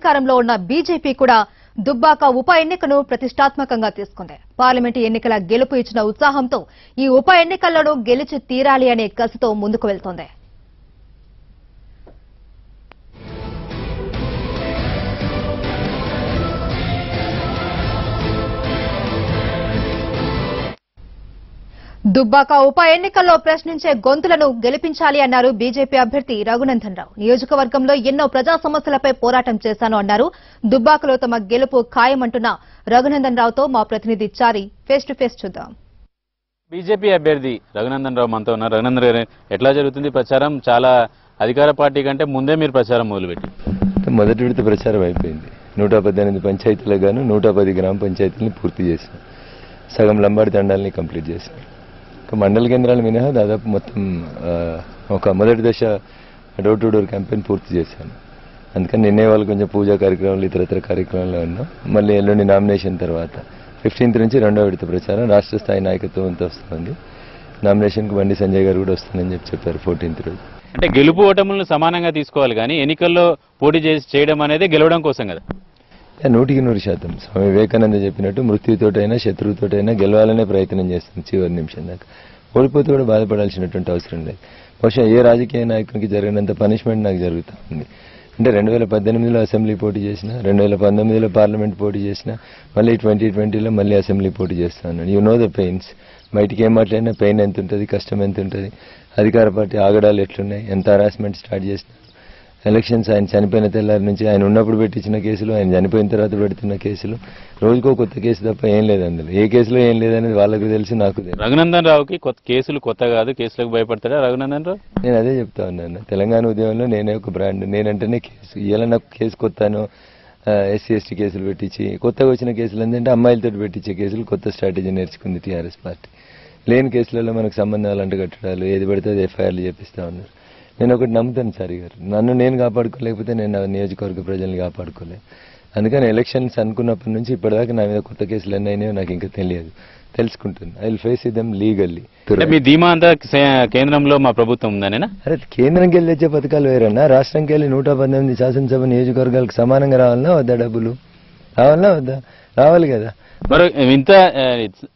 అధికారంలో ఉన్న బీజేపీ కూడా దుబ్బాక ఉప ఎన్నికను ప్రతిష్టాత్మకంగా తీసుకుంది పార్లమెంటు ఎన్నికల గెలుపు ఇచ్చిన ఉత్సాహంతో ఈ ఉప ఎన్నికల్లోనూ గెలిచి తీరాలి అనే కసితో ముందుకు వెళ్తోంది దుబ్బాక ఉప ఎన్నికల్లో ప్రశ్నించే గొంతులను గెలిపించాలి అన్నారు బీజేపీ అభ్యర్థి రఘునందన్ రావు నియోజకవర్గంలో ఎన్నో ప్రజా సమస్యలపై పోరాటం చేశాను అన్నారు దుబ్బాకలో తమ గెలుపు ఖాయమంటున్న రఘునందన్ రావుతో మా ప్రతినిధి చారి ఫేస్ టు ఫేస్ చూద్దాం బీజేపీ అభ్యర్థి రఘునందన్ రావు మనతో ఉన్నారు రఘునందన్ గారు ఎట్లా జరుగుతుంది ప్రచారం చాలా అధికార పార్టీ కంటే ముందే మీరు ప్రచారం మొదలుపెట్టి మొదటి విడత ప్రచారం అయిపోయింది నూట పద్దెనిమిది పంచాయతీలకు గాను నూట పది గ్రామ పంచాయతీలని పూర్తి చేసిన సగం లంబాడి తండాలని కంప్లీట్ చేసిన ఒక మండల కేంద్రాలు మినహా దాదాపు మొత్తం ఆ, ఒక మొదటి దశ డోర్ టు డోర్ క్యాంపెయిన్ పూర్తి చేశాను అందుకని నిన్నే వాళ్ళు కొంచెం పూజా కార్యక్రమాలు ఇతరత్ర కార్యక్రమాల్లో ఉన్నాం మళ్ళీ ఎల్లుండి నామినేషన్ తర్వాత ఫిఫ్టీన్త్ నుంచి రెండో విడత ప్రచారం రాష్ట్ర స్థాయి నాయకత్వంతో వస్తుంది నామినేషన్కి బండి సంజయ్ గారు కూడా వస్తుందని చెప్పి చెప్పారు ఫోర్టీన్త్ రోజు అంటే గెలుపు ఓటములను సమానంగా తీసుకోవాలి కానీ ఎన్నికల్లో పోటీ చేసి చేయడం అనేది గెలవడం కోసం కదా యా, నూటికి నూరు శాతం స్వామి వివేకానంద చెప్పినట్టు మృత్యుతోటైనా శత్రువుతోటైనా గెలవాలనే ప్రయత్నం చేస్తుంది చివరి నిమిషం దాకా ఓడిపోతే కూడా బాధపడాల్సినటువంటి అవసరం లేదు బహుశా ఏ రాజకీయ నాయకునికి జరిగినంత పనిష్మెంట్ నాకు జరుగుతూ ఉంది అంటే రెండు వేల పద్దెనిమిదిలో అసెంబ్లీ పోటీ చేసిన రెండు వేల పంతొమ్మిదిలో పార్లమెంట్ పోటీ చేసిన మళ్ళీ ట్వంటీ ట్వంటీలో మళ్ళీ అసెంబ్లీ పోటీ చేస్తాను యూ నో ద పెయిన్స్ బయటికి ఏం మాట్లాడినా పెయిన్ ఎంత ఉంటుంది కష్టం ఎంత ఉంటుంది అధికార పార్టీ ఆగడాలు ఎట్లున్నాయి ఎంత హరాస్మెంట్ స్టార్ట్ చేసినా ఎలక్షన్స్ ఆయన చనిపోయిన తెల్లారి నుంచి ఆయన ఉన్నప్పుడు పెట్టించిన కేసులు ఆయన చనిపోయిన తర్వాత పెడుతున్న కేసులు రోజుకో కొత్త కేసు తప్ప ఏం లేదు అందులో ఏ కేసులో ఏం లేదనేది వాళ్ళకు తెలుసు నాకు తెలుసు రఘునందన్ రావుకి కొత్త కేసులు కొత్త కాదు కేసులకు భయపడతాడా రఘునందన్ రావు నేను అదే చెప్తా ఉన్నాను తెలంగాణ ఉద్యమంలో నేనే ఒక బ్రాండ్ నేనంటేనే కేసు ఇలా నాకు కేసు కొత్తాను ఎస్సీ ఎస్టీ కేసులు పెట్టించి కొత్తగా వచ్చిన కేసులు ఏంటంటే అమ్మాయిలతో పెట్టించే కేసులు కొత్త స్ట్రాటజీ నేర్చుకుంది టీఆర్ఎస్ పార్టీ లేని కేసులలో మనకు సంబంధాలు అంటగట్టడాలు ఏది పడితే అది ఎఫ్ఐఆర్లు చేపిస్తా ఉన్నారు నేను ఒకటి నమ్ముతాను సారి గారు నన్ను నేను కాపాడుకోలేకపోతే నేను నా నియోజకవర్గ ప్రజల్ని కాపాడుకోలే అందుకని ఎలక్షన్స్ అనుకున్నప్పటి నుంచి ఇప్పటిదాకా నా మీద కొత్త కేసులు ఎన్ని అయినాయో నాకు ఇంకా తెలియదు తెలుసుకుంటాను I will face them legally అంటే మీ ధీమా అంతా సే- కేంద్రంలో మా ప్రభుత్వం ఉందనేనా అరే కేంద్రంకి వెళ్ళి తెచ్చే పథకాలు వేరన్నా రాష్ట్రంకి వెళ్ళి నూట పద్దెనిమిది శాసనసభ నియోజకవర్గాలకు సమానంగా రావాలన్నా వద్దా డబ్బులు రావాలన్నా వద్దా రావాలి కదా మరి ఇంత ఆ,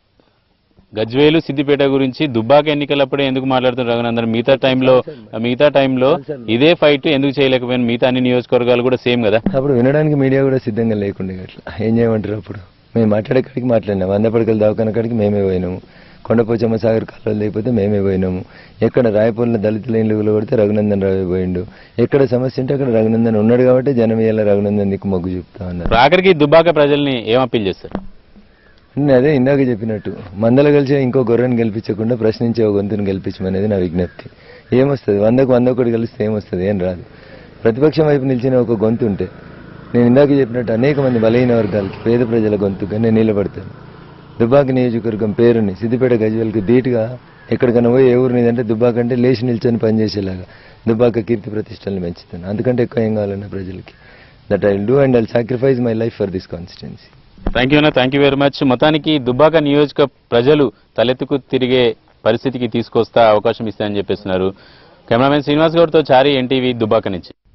గజ్వేలు సిద్దిపేట గురించి దుబ్బాక ఎన్నికలప్పుడే ఎందుకు మాట్లాడుతున్నారు రఘునందన్ మిగతా టైంలో మిగతా టైంలో ఇదే ఫైట్ ఎందుకు చేయలేకపోయిన మిగతా అన్ని నియోజకవర్గాలు కూడా సేమ్ కదా అప్పుడు వినడానికి మీడియా కూడా సిద్ధంగా లేకుండే అట్లా ఏం చేయమంటారు అప్పుడు మేము మాట్లాడే కాడికి మాట్లాడినాం వంద పడకలు దవాఖాన కాడికి మేమే పోయినాము కొండపోచమ్మ సాగర్ కాలువలు లేకపోతే మేమే పోయినాము ఎక్కడ రాయపూర్లో దళిత లైన్లు కొడితే రఘునందన్ రావే పోయిండు ఎక్కడ సమస్య ఉంటే అక్కడ రఘునందన్ ఉన్నాడు కాబట్టి జనం ఇలా రఘునందన్ దిక్కు మొగ్గు చూపుతా ఉన్నారు ఇప్పుడు ఆఖరికి దుబ్బాక ప్రజల్ని ఏం అప్పీల్ చేస్తారు నేను అదే ఇందాక చెప్పినట్టు మందలు కలిసి ఇంకో గొర్రెని గెలిపించకుండా ప్రశ్నించే ఒక గొంతుని గెలిపించమనేది నా విజ్ఞప్తి ఏమొస్తుంది వందకు వంద ఒకటి కలిస్తే ఏమొస్తుంది ఏం రాదు ప్రతిపక్షం వైపు నిలిచిన ఒక గొంతు ఉంటే నేను ఇందాక చెప్పినట్టు అనేక మంది బలహీన వర్గాలకి పేద ప్రజల గొంతుగా నేను నిలబడతాను దుబ్బాక నియోజకవర్గం పేరుని సిద్దిపేట గజ్వేల్కి ధీటుగా ఎక్కడికైనా పోయి ఏ ఊరిని అంటే దుబ్బాక అంటే లేచి నిల్చొని పనిచేసేలాగా దుబ్బాక కీర్తి ప్రతిష్టలను పెంచుతాను అందుకంటే ఎక్కువ ఏం కావాలన్న ప్రజలకి that I do and I sacrifice my life for this constituency thank you అన్న థ్యాంక్ యూ వెరీ మచ్ మొత్తానికి దుబ్బాక నియోజక ప్రజలు తలెత్తుకు తిరిగే పరిస్థితికి తీసుకొస్తా అవకాశం ఇస్తాయని చెప్పేస్తున్నారు కెమెరామెన్ శ్రీనివాస్ గౌడ్తో చారి ఎన్టీవీ దుబ్బాక నుంచి